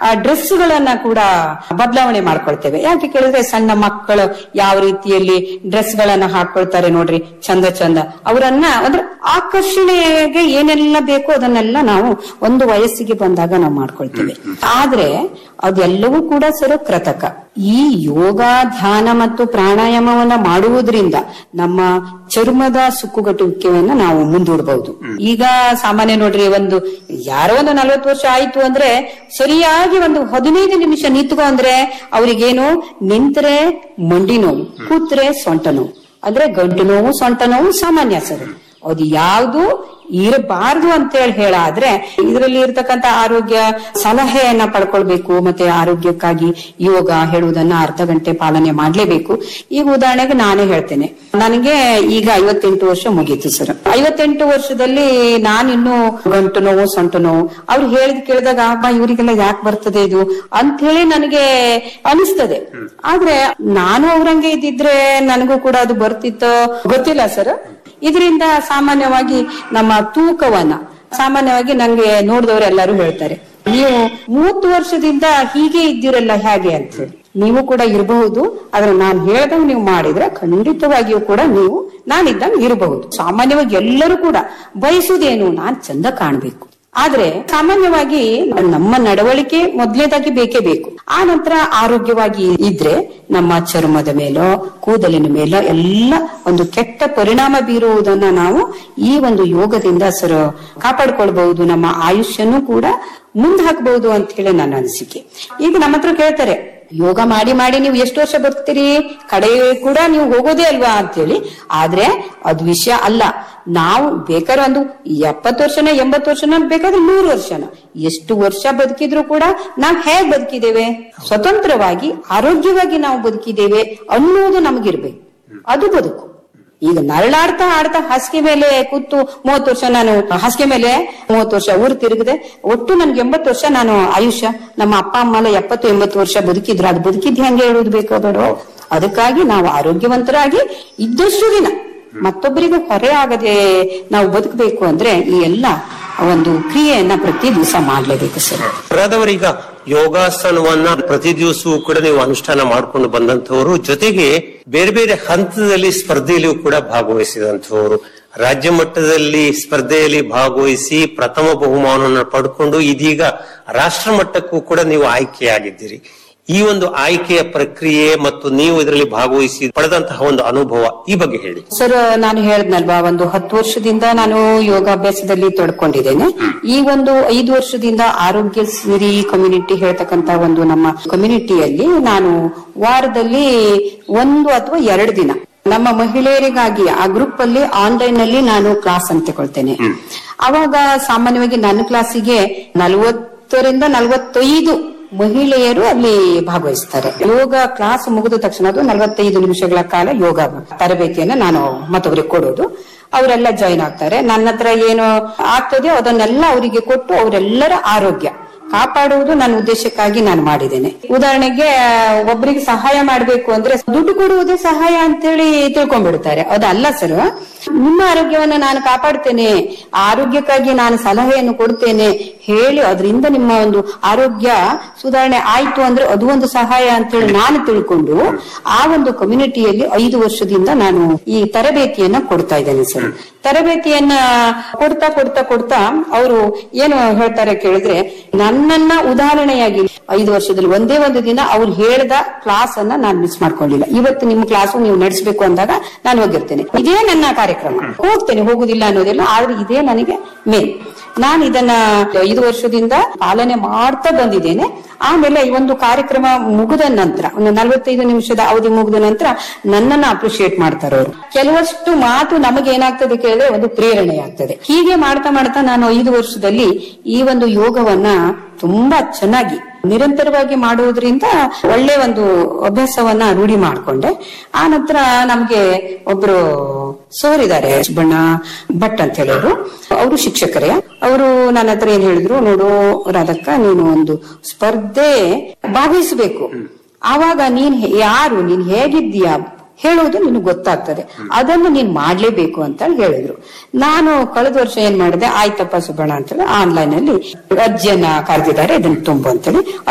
dress ಗಳನ್ನ ಕೂಡ ಬದಲಾವಣೆ ಮಾಡ್ಕೊಳ್ತೇವೆ ಯಾಕೆ ಕೇಳಿದ್ರೆ ಸಣ್ಣ ಮಕ್ಕಳು ಯಾವ ರೀತಿಯಲ್ಲಿ ಡ್ರೆಸ್ ಗಳನ್ನ ಹಾಕೊಳ್ತಾರೆ ನೋಡ್ರಿ ಚಂದ ಚಂದ ಅವರನ್ನ ಅಂದ್ರೆ ಆಕರ್ಷಣೆಗೆ ಏನೆಲ್ಲ ಬೇಕೋ ಅದನ್ನೆಲ್ಲ ನಾವು ಒಂದು ವಯಸ್ಸಿಗೆ ಬಂದಾಗ ನಾವು ಮಾಡ್ಕೊಳ್ತೇವೆ ಆದ್ರೆ ಅದೆಲ್ಲವೂ ಕೂಡ ಸರ ಕೃತಕ ಈ ಯೋಗ ಧ್ಯಾನ ಮತ್ತು ಪ್ರಾಣಾಯಾಮವನ್ನ ಮಾಡುವುದರಿಂದ ನಮ್ಮ ಚರ್ಮದ ಸುಕ್ಕುಗಟ್ಟುವಿಕೆಯನ್ನ ನಾವು ಮುಂದೂಡಬಹುದು ಈಗ ಸಾಮಾನ್ಯ ನೋಡ್ರಿ ಒಂದು ಯಾರೋ ಒಂದು ನಲ್ವತ್ತು ವರ್ಷ ಆಯ್ತು ಅಂದ್ರೆ ಸರಿಯಾಗಿ ಒಂದು ಹದಿನೈದು ನಿಮಿಷ ನಿಂತ್ಕೊ ಅಂದ್ರೆ ಅವ್ರಿಗೇನು ನಿಂತ್ರೆ ಮಂಡಿ ನೋವು ಕೂತ್ರೆ ಸೊಂಟ ನೋವು ಅಂದ್ರೆ ಗಂಟು ನೋವು ಸೊಂಟ ನೋವು ಸಾಮಾನ್ಯ ಸರ್ ಅದು ಯಾವುದು ಇರಬಾರ್ದು ಅಂತೇಳಿ ಹೇಳಾದ್ರೆ ಇದರಲ್ಲಿ ಇರ್ತಕ್ಕಂತ ಆರೋಗ್ಯ ಸಲಹೆಯನ್ನ ಪಡ್ಕೊಳ್ಬೇಕು ಮತ್ತೆ ಆರೋಗ್ಯಕ್ಕಾಗಿ ಯೋಗ ಹೇಳುವುದನ್ನ ಅರ್ಧ ಗಂಟೆ ಪಾಲನೆ ಮಾಡ್ಲೇಬೇಕು ಈಗ ಉದಾಹರಣೆಗೆ ನಾನೇ ಹೇಳ್ತೇನೆ ನನಗೆ ಈಗ ಐವತ್ತೆಂಟು ವರ್ಷ ಮುಗೀತು ಸರ್ ಐವತ್ತೆಂಟು ವರ್ಷದಲ್ಲಿ ನಾನಿನ್ನು ಗಂಟು ನೋವು ಸೊಂಟ ನೋವು ಅವ್ರು ಹೇಳಿದ್ ಕೇಳಿದಾಗ ಅಬ್ಬಾ ಇವರಿಗೆಲ್ಲ ಯಾಕೆ ಬರ್ತದೆ ಇದು ಅಂತ ಹೇಳಿ ನನಗೆ ಅನಿಸ್ತದೆ ಆದ್ರೆ ನಾನು ಅವ್ರಂಗೆ ಇದ್ದಿದ್ರೆ ನನಗೂ ಕೂಡ ಅದು ಬರ್ತಿತ್ತೋ ಗೊತ್ತಿಲ್ಲ ಸರ್ ಇದರಿಂದ ಸಾಮಾನ್ಯವಾಗಿ ನಮ್ಮ ತೂಕವನ್ನ ಸಾಮಾನ್ಯವಾಗಿ ನಂಗೆ ನೋಡಿದವರೆಲ್ಲರೂ ಹೇಳ್ತಾರೆ ನೀವು ಮೂವತ್ತು ವರ್ಷದಿಂದ ಹೀಗೆ ಇದ್ದೀರಲ್ಲ ಹೇಗೆ ಅಂತ ಹೇಳಿ ನೀವು ಕೂಡ ಇರಬಹುದು ಆದ್ರೆ ನಾನು ಹೇಳ್ದಂಗ್ ನೀವು ಮಾಡಿದ್ರೆ ಖಂಡಿತವಾಗಿಯೂ ಕೂಡ ನೀವು ನಾನಿದ್ದಂಗೆ ಇರಬಹುದು ಸಾಮಾನ್ಯವಾಗಿ ಎಲ್ಲರೂ ಕೂಡ ಬಯಸುವುದೇನು ನಾನ್ ಚಂದ ಕಾಣ್ಬೇಕು ಆದ್ರೆ ಸಾಮಾನ್ಯವಾಗಿ ನಮ್ಮ ನಡವಳಿಕೆ ಮೊದಲನೇದಾಗಿ ಬೇಕೇ ಬೇಕು ಆ ನಂತರ ಆರೋಗ್ಯವಾಗಿ ಇದ್ರೆ ನಮ್ಮ ಚರ್ಮದ ಮೇಲೋ ಕೂದಲಿನ ಮೇಲೋ ಎಲ್ಲ ಒಂದು ಕೆಟ್ಟ ಪರಿಣಾಮ ಬೀರುವುದನ್ನ ನಾವು ಈ ಒಂದು ಯೋಗದಿಂದ ಸರ್ ಕಾಪಾಡ್ಕೊಳ್ಬಹುದು ನಮ್ಮ ಆಯುಷ್ಯನೂ ಕೂಡ ಮುಂದೆ ಹಾಕಬಹುದು ಅಂತ ಹೇಳಿ ನನ್ನ ಅನಿಸಿಕೆ ಈಗ ನಮ್ಮ ಹತ್ರ ಕೇಳ್ತಾರೆ ಯೋಗ ಮಾಡಿ ಮಾಡಿ ನೀವು ಎಷ್ಟು ವರ್ಷ ಬದುಕ್ತೀರಿ ಕಡೆ ಕೂಡ ನೀವು ಹೋಗೋದೇ ಅಲ್ವಾ ಅಂತೇಳಿ ಆದ್ರೆ ಅದು ವಿಷಯ ಅಲ್ಲ ನಾವು ಬೇಕಾದ್ರೆ ಒಂದು ಎಪ್ಪತ್ತು ವರ್ಷನ ಎಂಬತ್ತು ವರ್ಷನ ಬೇಕಾದ್ರೆ ನೂರು ವರ್ಷನ ಎಷ್ಟು ವರ್ಷ ಬದುಕಿದ್ರು ಕೂಡ ನಾವು ಹೇಗ್ ಬದುಕಿದ್ದೇವೆ ಸ್ವತಂತ್ರವಾಗಿ ಆರೋಗ್ಯವಾಗಿ ನಾವು ಬದುಕಿದ್ದೇವೆ ಅನ್ನೋದು ನಮಗಿರ್ಬೇಕು ಅದು ಬದುಕು ಈಗ ನರಳಾಡ್ತಾ ಆಡ್ತಾ ಹಾಸಿಗೆ ಮೇಲೆ ಕೂತು ಮೂವತ್ತು ವರ್ಷ ನಾನು ಹಾಸಿಗೆ ಮೇಲೆ ಮೂವತ್ತು ವರ್ಷ ಊರು ತಿರುಗಿದೆ ಒಟ್ಟು ನನ್ಗೆ ಎಂಬತ್ತು ವರ್ಷ ನಾನು ಆಯುಷ್ಯ ನಮ್ಮ ಅಪ್ಪ ಅಮ್ಮ ಎಲ್ಲ ಎಪ್ಪತ್ತು ಎಂಬತ್ತು ವರ್ಷ ಬದುಕಿದ್ರು ಅದು ಬದುಕಿದ್ ಹೆಂಗೆ ಹೇಳುದು ಬೇಕೋ ಬೇಡೋ ಅದಕ್ಕಾಗಿ ನಾವು ಆರೋಗ್ಯವಂತರಾಗಿ ಇದ್ದಷ್ಟು ದಿನ ಮತ್ತೊಬ್ಬರಿಗೆ ಹೊರೆ ಆಗದೆ ನಾವು ಬದುಕಬೇಕು ಅಂದ್ರೆ ಈ ಎಲ್ಲ ಒಂದು ಕ್ರಿಯೆಯನ್ನ ಪ್ರತಿ ದಿವಸ ಮಾಡ್ಲೇಬೇಕು ಸರ್ ರಾದವರೀಗ ಯೋಗಾಸನವನ್ನ ಪ್ರತಿ ದಿವಸವೂ ಕೂಡ ನೀವು ಅನುಷ್ಠಾನ ಮಾಡ್ಕೊಂಡು ಬಂದಂತವರು ಜೊತೆಗೆ ಬೇರೆ ಬೇರೆ ಹಂತದಲ್ಲಿ ಸ್ಪರ್ಧೆಯಲ್ಲಿಯೂ ಕೂಡ ಭಾಗವಹಿಸಿದಂತವರು ರಾಜ್ಯ ಮಟ್ಟದಲ್ಲಿ ಸ್ಪರ್ಧೆಯಲ್ಲಿ ಭಾಗವಹಿಸಿ ಪ್ರಥಮ ಬಹುಮಾನವನ್ನು ಪಡ್ಕೊಂಡು ಇದೀಗ ರಾಷ್ಟ್ರ ಮಟ್ಟಕ್ಕೂ ಕೂಡ ನೀವು ಆಯ್ಕೆಯಾಗಿದ್ದೀರಿ ಈ ಒಂದು ಆಯ್ಕೆಯ ಪ್ರಕ್ರಿಯೆ ಮತ್ತು ನೀವು ಇದರಲ್ಲಿ ಭಾಗವಹಿಸಿ ಪಡೆದಂತಹ ಒಂದು ಅನುಭವ ಈ ಬಗ್ಗೆ ಹೇಳಿ ಸರ್ ನಾನು ಹೇಳಿದ್ನಲ್ವಾ ಒಂದು ಹತ್ತು ವರ್ಷದಿಂದ ನಾನು ಯೋಗಾಭ್ಯಾಸದಲ್ಲಿ ತೊಡ್ಕೊಂಡಿದ್ದೇನೆ ಈ ಒಂದು ಐದು ವರ್ಷದಿಂದ ಆರೋಗ್ಯ ಸಿರಿ ಕಮ್ಯುನಿಟಿ ಹೇಳ್ತಕ್ಕಂತ ಒಂದು ನಮ್ಮ ಕಮ್ಯುನಿಟಿಯಲ್ಲಿ ನಾನು ವಾರದಲ್ಲಿ ಒಂದು ಅಥವಾ ಎರಡು ದಿನ ನಮ್ಮ ಮಹಿಳೆಯರಿಗಾಗಿ ಆ ಗ್ರೂಪ್ ಅಲ್ಲಿ ಆನ್ಲೈನ್ ನಲ್ಲಿ ನಾನು ಕ್ಲಾಸ್ ಅಂತ ತಗೊಳ್ತೇನೆ ಅವಾಗ ಸಾಮಾನ್ಯವಾಗಿ ನನ್ನ ಕ್ಲಾಸಿಗೆ ನಲವತ್ತರಿಂದ ನಲವತ್ತೈದು ಮಹಿಳೆಯರು ಅಲ್ಲಿ ಭಾಗವಹಿಸ್ತಾರೆ ಯೋಗ ಕ್ಲಾಸ್ ಮುಗಿದ ತಕ್ಷಣ ಅದು ನಲವತ್ತೈದು ನಿಮಿಷಗಳ ಕಾಲ ಯೋಗ ತರಬೇತಿಯನ್ನ ನಾನು ಮತ್ತೊಬ್ಬರಿಗೆ ಕೊಡೋದು ಅವರೆಲ್ಲ ಜಾಯಿನ್ ಆಗ್ತಾರೆ ನನ್ನ ಹತ್ರ ಏನು ಆಗ್ತದೆಯೋ ಅದನ್ನೆಲ್ಲ ಅವರಿಗೆ ಕೊಟ್ಟು ಅವರೆಲ್ಲರ ಆರೋಗ್ಯ ಕಾಪಾಡುವುದು ನನ್ನ ಉದ್ದೇಶಕ್ಕಾಗಿ ನಾನು ಮಾಡಿದ್ದೇನೆ ಉದಾಹರಣೆಗೆ ಒಬ್ಬರಿಗೆ ಸಹಾಯ ಮಾಡಬೇಕು ಅಂದ್ರೆ ದುಡ್ಡು ಕೊಡುವುದೇ ಸಹಾಯ ಅಂತೇಳಿ ತಿಳ್ಕೊಂಡ್ಬಿಡ್ತಾರೆ ಅದಲ್ಲ ಸರ್ ನಿಮ್ಮ ಆರೋಗ್ಯವನ್ನ ನಾನು ಕಾಪಾಡ್ತೇನೆ ಆರೋಗ್ಯಕ್ಕಾಗಿ ನಾನು ಸಲಹೆಯನ್ನು ಕೊಡ್ತೇನೆ ಹೇಳಿ ಅದರಿಂದ ನಿಮ್ಮ ಒಂದು ಆರೋಗ್ಯ ಸುಧಾರಣೆ ಆಯ್ತು ಅಂದ್ರೆ ಅದು ಒಂದು ಸಹಾಯ ಅಂತೇಳಿ ನಾನು ತಿಳ್ಕೊಂಡು ಆ ಒಂದು ಕಮ್ಯುನಿಟಿಯಲ್ಲಿ ಐದು ವರ್ಷದಿಂದ ನಾನು ಈ ತರಬೇತಿಯನ್ನ ಕೊಡ್ತಾ ಇದ್ದೇನೆ ಸರ್ ತರಬೇತಿಯನ್ನ ಕೊಡ್ತಾ ಕೊಡ್ತಾ ಕೊಡ್ತಾ ಅವರು ಏನು ಹೇಳ್ತಾರೆ ಕೇಳಿದ್ರೆ ನನ್ನನ್ನ ಉದಾಹರಣೆಯಾಗಿ ಐದು ವರ್ಷದಲ್ಲಿ ಒಂದೇ ಒಂದು ದಿನ ಅವ್ರು ಹೇಳ್ದ ಕ್ಲಾಸ್ ಅನ್ನ ನಾನು ಮಿಸ್ ಮಾಡ್ಕೊಳ್ಳಿಲ್ಲ ಇವತ್ತು ನಿಮ್ಮ ಕ್ಲಾಸು ನೀವು ನಡೆಸಬೇಕು ಅಂದಾಗ ನಾನು ಹೋಗಿರ್ತೇನೆ ಇದೇ ನನ್ನ ಕಾರ್ಯಕ್ರಮ ಹೋಗ್ತೇನೆ ಹೋಗುದಿಲ್ಲ ಅನ್ನೋದಿಲ್ಲ ಆದ್ರೆ ಇದೇ ನನಗೆ ಮೇನ್ ನಾನು ಇದನ್ನ ಐದು ವರ್ಷದಿಂದ ಪಾಲನೆ ಮಾಡ್ತಾ ಬಂದಿದ್ದೇನೆ ಆಮೇಲೆ ಈ ಒಂದು ಕಾರ್ಯಕ್ರಮ ಮುಗಿದ ನಂತರ ಒಂದು ನಲವತ್ತೈದು ನಿಮಿಷದ ಅವಧಿ ಮುಗಿದ ನಂತರ ನನ್ನನ್ನ ಅಪ್ರಿಶಿಯೇಟ್ ಮಾಡ್ತಾರೆ ಅವರು ಕೆಲವಷ್ಟು ಮಾತು ನಮಗೆ ಏನಾಗ್ತದೆ ಕೇಳಿದ್ರೆ ಒಂದು ಪ್ರೇರಣೆ ಆಗ್ತದೆ ಹೀಗೆ ಮಾಡ್ತಾ ಮಾಡ್ತಾ ನಾನು ಐದು ವರ್ಷದಲ್ಲಿ ಈ ಒಂದು ಯೋಗವನ್ನ ತುಂಬಾ ಚೆನ್ನಾಗಿ ನಿರಂತರವಾಗಿ ಮಾಡುವುದರಿಂದ ಒಳ್ಳೆ ಒಂದು ಅಭ್ಯಾಸವನ್ನ ರೂಢಿ ಮಾಡ್ಕೊಂಡೆ ಆ ನಂತರ ನಮ್ಗೆ ಒಬ್ರು ಸರ್ ಇದ್ದಾರೆ ಸುಬ್ಬಣ್ಣ ಭಟ್ ಅಂತ ಹೇಳೋರು ಅವರು ಶಿಕ್ಷಕರೇ ಅವರು ನನ್ನ ಹತ್ರ ಏನ್ ಹೇಳಿದ್ರು ನೋಡು ರಾಧಕ್ಕ ನೀನು ಒಂದು ಸ್ಪರ್ಧೆ ಭಾಗವಹಿಸಬೇಕು ಆವಾಗ ನೀನ್ ಹೆ- ಯಾರು ನೀನ್ ಹೇಗಿದ್ದೀಯಾ ಹೇಳುವುದು ನಿನಗೆ ಗೊತ್ತಾಗ್ತದೆ ಅದನ್ನು ನೀನ್ ಮಾಡ್ಲೇಬೇಕು ಅಂತ ಹೇಳಿದ್ರು ನಾನು ಕಳೆದ ವರ್ಷ ಏನ್ ಮಾಡಿದೆ ಆಯ್ತಪ್ಪ ಸುಬ್ಬಣ್ಣ ಅಂತೇಳಿ ಆನ್ಲೈನ್ ಅಲ್ಲಿ ಅರ್ಜಿಯನ್ನ ಕರೆದಿದ್ದಾರೆ ಇದನ್ನ ತುಂಬು ಅಂತೇಳಿ